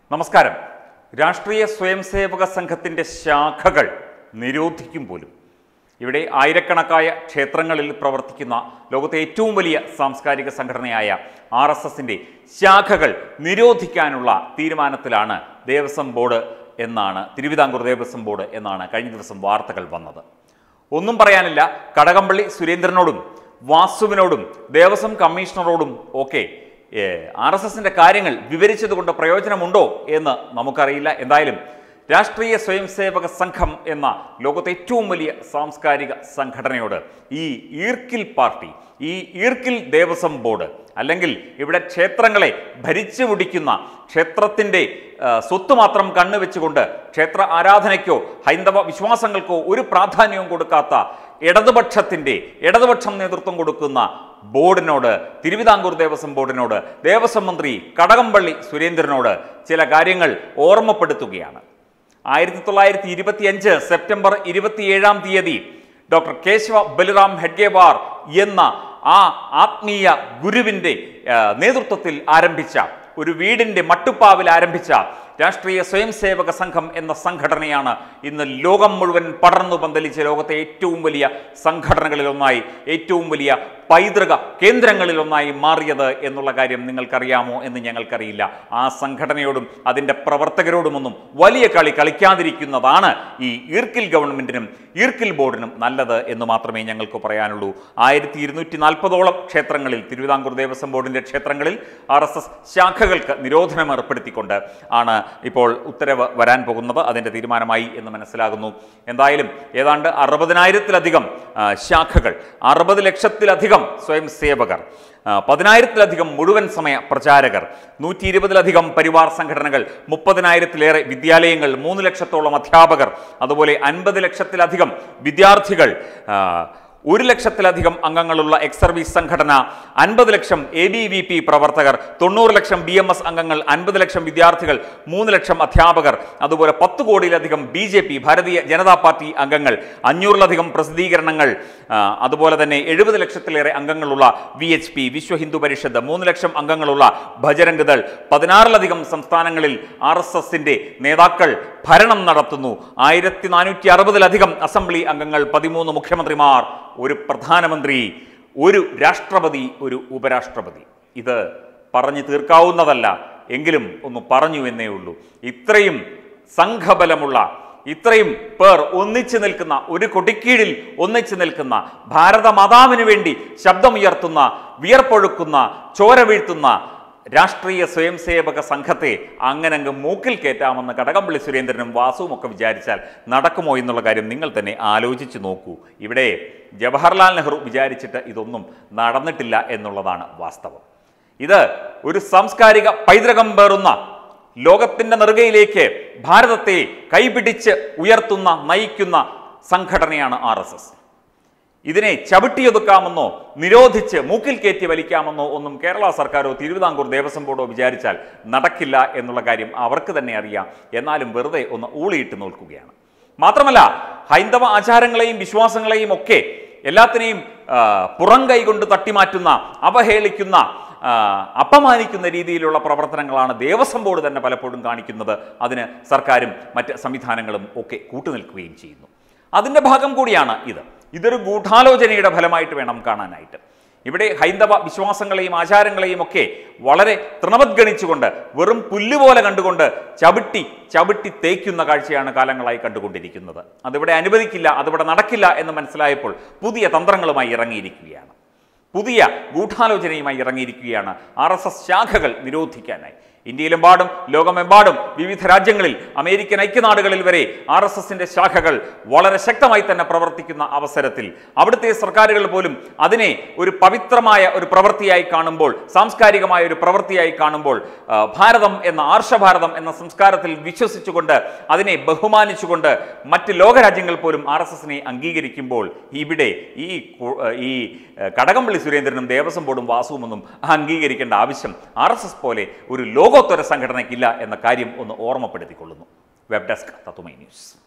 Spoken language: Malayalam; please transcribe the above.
നമസ്കാരം രാഷ്ട്രീയ സ്വയംസേവക സംഘത്തിൻ്റെ ശാഖകൾ നിരോധിക്കും പോലും ഇവിടെ ആയിരക്കണക്കായ ക്ഷേത്രങ്ങളിൽ പ്രവർത്തിക്കുന്ന ലോകത്തെ ഏറ്റവും വലിയ സാംസ്കാരിക സംഘടനയായ ആർ എസ് എസിൻ്റെ ശാഖകൾ നിരോധിക്കാനുള്ള തീരുമാനത്തിലാണ് ദേവസ്വം ബോർഡ് എന്നാണ് തിരുവിതാംകൂർ ദേവസ്വം ബോർഡ് എന്നാണ് കഴിഞ്ഞ ദിവസം വാർത്തകൾ വന്നത് ഒന്നും പറയാനില്ല കടകംപള്ളി സുരേന്ദ്രനോടും വാസുവിനോടും ദേവസ്വം കമ്മീഷണറോടും ഒക്കെ ആർ എസ് എസിൻ്റെ കാര്യങ്ങൾ വിവരിച്ചതുകൊണ്ട് പ്രയോജനമുണ്ടോ എന്ന് നമുക്കറിയില്ല എന്തായാലും രാഷ്ട്രീയ സ്വയംസേവക സംഘം എന്ന ലോകത്തെ ഏറ്റവും വലിയ സാംസ്കാരിക സംഘടനയോട് ഈ ഈർക്കിൽ പാർട്ടി ഈ ഈർക്കിൽ ദേവസ്വം ബോർഡ് അല്ലെങ്കിൽ ഇവിടെ ക്ഷേത്രങ്ങളെ ഭരിച്ചു മുടിക്കുന്ന ക്ഷേത്രത്തിൻ്റെ ആ, സ്വത്ത് മാത്രം കണ്ണുവെച്ചുകൊണ്ട് ക്ഷേത്ര ആരാധനയ്ക്കോ ഹൈന്ദവ വിശ്വാസങ്ങൾക്കോ ഒരു പ്രാധാന്യവും കൊടുക്കാത്ത ഇടതുപക്ഷത്തിൻ്റെ ഇടതുപക്ഷം നേതൃത്വം കൊടുക്കുന്ന ബോർഡിനോട് തിരുവിതാംകൂർ ദേവസ്വം ബോർഡിനോട് ദേവസ്വം മന്ത്രി കടകംപള്ളി സുരേന്ദ്രനോട് ചില കാര്യങ്ങൾ ഓർമ്മപ്പെടുത്തുകയാണ് ആയിരത്തി തൊള്ളായിരത്തി ഇരുപത്തിയഞ്ച് സെപ്റ്റംബർ ഇരുപത്തിയേഴാം തീയതി ഡോക്ടർ കേശവ ബലിറാം ഹെഡ്ഗേവാർ എന്ന ആ ആത്മീയ ഗുരുവിൻ്റെ ആ, നേതൃത്വത്തിൽ ആരംഭിച്ച ഒരു വീടിൻ്റെ മട്ടുപ്പാവിൽ ആരംഭിച്ച രാഷ്ട്രീയ സ്വയംസേവക സംഘം എന്ന സംഘടനയാണ് ഇന്ന് ലോകം മുഴുവൻ പടർന്നു പന്തലിച്ച ലോകത്തെ ഏറ്റവും വലിയ സംഘടനകളിലൊന്നായി ഏറ്റവും വലിയ പൈതൃക കേന്ദ്രങ്ങളിലൊന്നായി മാറിയത് എന്നുള്ള കാര്യം നിങ്ങൾക്കറിയാമോ എന്ന് ഞങ്ങൾക്കറിയില്ല ആ സംഘടനയോടും അതിൻ്റെ പ്രവർത്തകരോടുമൊന്നും വലിയ കളി കളിക്കാതിരിക്കുന്നതാണ് ഈ ഈർക്കിൽ ഗവൺമെൻറ്റിനും ഈർക്കിൽ ബോർഡിനും നല്ലത് എന്ന് മാത്രമേ ഞങ്ങൾക്ക് പറയാനുള്ളൂ ആയിരത്തി ഇരുന്നൂറ്റി നാൽപ്പതോളം ക്ഷേത്രങ്ങളിൽ തിരുവിതാംകൂർ ദേവസ്വം ബോർഡിൻ്റെ ക്ഷേത്രങ്ങളിൽ ആർ എസ് എസ് ശാഖകൾക്ക് നിരോധനം ഏർപ്പെടുത്തിക്കൊണ്ട് ആണ് ഇപ്പോൾ ഉത്തരവ് വരാൻ പോകുന്നത് അതിൻ്റെ തീരുമാനമായി എന്ന് മനസ്സിലാകുന്നു എന്തായാലും ഏതാണ്ട് അറുപതിനായിരത്തിലധികം ആ, ശാഖകൾ അറുപത് ലക്ഷത്തിലധികം സ്വയം സേവകർ ആ, പതിനായിരത്തിലധികം മുഴുവൻ സമയ പ്രചാരകർ നൂറ്റി ഇരുപതിലധികം പരിവാർ സംഘടനകൾ മുപ്പതിനായിരത്തിലേറെ വിദ്യാലയങ്ങൾ മൂന്ന് ലക്ഷത്തോളം അധ്യാപകർ അതുപോലെ അൻപത് ലക്ഷത്തിലധികം വിദ്യാർത്ഥികൾ ആ, ഒരു ലക്ഷത്തിലധികം അംഗങ്ങളുള്ള എക്സ് സർവീസ് സംഘടന അൻപത് lakh A B V P പ്രവർത്തകർ തൊണ്ണൂറ് ലക്ഷം ബി എം എസ് അംഗങ്ങൾ അൻപത് ലക്ഷം വിദ്യാർത്ഥികൾ മൂന്ന് ലക്ഷം അധ്യാപകർ അതുപോലെ പത്ത് കോടിയിലധികം ബി ജെ പി ഭാരതീയ ജനതാ പാർട്ടി അംഗങ്ങൾ അഞ്ഞൂറിലധികം പ്രസിദ്ധീകരണങ്ങൾ ആ, അതുപോലെ തന്നെ എഴുപത് ലക്ഷത്തിലേറെ അംഗങ്ങളുള്ള V H P Vishva Hindu Parishad മൂന്ന് ലക്ഷം അംഗങ്ങളുള്ള ഭജരംഗ് ദൾ പതിനാറിലധികം സംസ്ഥാനങ്ങളിൽ ആർ എസ് എസിന്റെ നേതാക്കൾ ഭരണം നടത്തുന്നു ആയിരത്തി നാനൂറ്റി അറുപതിലധികം അസംബ്ലി അംഗങ്ങൾ പതിമൂന്ന് മുഖ്യമന്ത്രിമാർ ഒരു പ്രധാനമന്ത്രി ഒരു രാഷ്ട്രപതി ഒരു ഉപരാഷ്ട്രപതി ഇത് പറഞ്ഞു തീർക്കാവുന്നതല്ല എങ്കിലും ഒന്ന് പറഞ്ഞു എന്നേ ഉള്ളൂ ഇത്രയും സംഘബലമുള്ള ഇത്രയും പേർ ഒന്നിച്ചു നിൽക്കുന്ന ഒരു കൊടിക്കീഴിൽ ഒന്നിച്ചു നിൽക്കുന്ന ഭാരതമാതാവിന് വേണ്ടി ശബ്ദമുയർത്തുന്ന വിയർപ്പൊഴുക്കുന്ന ചോര വീഴ്ത്തുന്ന രാഷ്ട്രീയ സ്വയംസേവക സംഘത്തെ അങ്ങനങ്ങ് മൂക്കിൽ കയറ്റാമെന്ന് കടകംപള്ളി സുരേന്ദ്രനും വാസുവും ഒക്കെ വിചാരിച്ചാൽ നടക്കുമോ എന്നുള്ള കാര്യം നിങ്ങൾ തന്നെ ആലോചിച്ച് നോക്കൂ ഇവിടെ ജവഹർലാൽ നെഹ്റു വിചാരിച്ചിട്ട് ഇതൊന്നും നടന്നിട്ടില്ല എന്നുള്ളതാണ് വാസ്തവം ഇത് ഒരു സാംസ്കാരിക പൈതൃകം പേറുന്ന ലോകത്തിൻ്റെ നെറുകയിലേക്ക് ഭാരതത്തെ കൈപിടിച്ച് ഉയർത്തുന്ന നയിക്കുന്ന സംഘടനയാണ് ആർ എസ് എസ് ഇതിനെ ചവിട്ടിയൊതുക്കാമെന്നോ നിരോധിച്ച് മൂക്കിൽ കയറ്റി വലിക്കാമെന്നോ ഒന്നും കേരള സർക്കാരോ തിരുവിതാംകൂർ ദേവസ്വം ബോർഡോ വിചാരിച്ചാൽ നടക്കില്ല എന്നുള്ള കാര്യം അവർക്ക് തന്നെ അറിയാം എന്നാലും വെറുതെ ഒന്ന് ഊളിയിട്ട് നോക്കുകയാണ് മാത്രമല്ല ഹൈന്ദവ ആചാരങ്ങളെയും വിശ്വാസങ്ങളെയും ഒക്കെ എല്ലാത്തിനെയും ആ, പുറം കൈകൊണ്ട് തട്ടിമാറ്റുന്ന അവഹേളിക്കുന്ന ആ, അപമാനിക്കുന്ന രീതിയിലുള്ള പ്രവർത്തനങ്ങളാണ് ദേവസ്വം ബോർഡ് തന്നെ പലപ്പോഴും കാണിക്കുന്നത് അതിന് സർക്കാരും മറ്റ് സംവിധാനങ്ങളും ഒക്കെ കൂട്ടുനിൽക്കുകയും ചെയ്യുന്നു അതിൻ്റെ ഭാഗം കൂടിയാണ് ഇത് ഇതൊരു ഗൂഢാലോചനയുടെ ഫലമായിട്ട് വേണം കാണാനായിട്ട് ഇവിടെ ഹൈന്ദവ വിശ്വാസങ്ങളെയും ആചാരങ്ങളെയും ഒക്കെ വളരെ തൃണവദ്ഗണിച്ചുകൊണ്ട് വെറും പുല്ലുപോലെ കണ്ടുകൊണ്ട് ചവിട്ടി ചവിട്ടി തേക്കുന്ന കാഴ്ചയാണ് കാലങ്ങളായി കണ്ടുകൊണ്ടിരിക്കുന്നത് അതിവിടെ അനുവദിക്കില്ല അതിവിടെ നടക്കില്ല എന്ന് മനസ്സിലായപ്പോൾ പുതിയ തന്ത്രങ്ങളുമായി ഇറങ്ങിയിരിക്കുകയാണ് പുതിയ ഗൂഢാലോചനയുമായി ഇറങ്ങിയിരിക്കുകയാണ് ആർ എസ് എസ് ശാഖകൾ നിരോധിക്കാനായി ഇന്ത്യയിലെമ്പാടും ലോകമെമ്പാടും വിവിധ രാജ്യങ്ങളിൽ അമേരിക്കൻ ഐക്യനാടുകളിൽ വരെ ആർ എസ് എസിന്റെ ശാഖകൾ വളരെ ശക്തമായി തന്നെ പ്രവർത്തിക്കുന്ന അവസരത്തിൽ അവിടുത്തെ സർക്കാരുകൾ പോലും അതിനെ ഒരു പവിത്രമായ ഒരു പ്രവൃത്തിയായി കാണുമ്പോൾ സാംസ്കാരികമായ ഒരു പ്രവൃത്തിയായി കാണുമ്പോൾ ആ, ഭാരതം എന്ന ആർഷഭാരതം എന്ന സംസ്കാരത്തിൽ വിശ്വസിച്ചുകൊണ്ട് അതിനെ ബഹുമാനിച്ചുകൊണ്ട് മറ്റ് ലോകരാജ്യങ്ങൾ പോലും ആർ എസ് എസിനെ അംഗീകരിക്കുമ്പോൾ ഇവിടെ ഈ കു- ഈ ഏഹ്, കടകംപള്ളി സുരേന്ദ്രനും ദേവസ്വം ബോർഡും വാസുവുമൊന്നും അംഗീകരിക്കേണ്ട ആവശ്യം ആർ എസ് എസ് പോലെ ഒരു ലോകോത്തര സംഘടനയ്ക്കില്ല എന്ന കാര്യം ഒന്ന് ഓർമ്മപ്പെടുത്തിക്കൊള്ളുന്നു വെബ് ഡെസ്ക് തത്തുമൈ ന്യൂസ്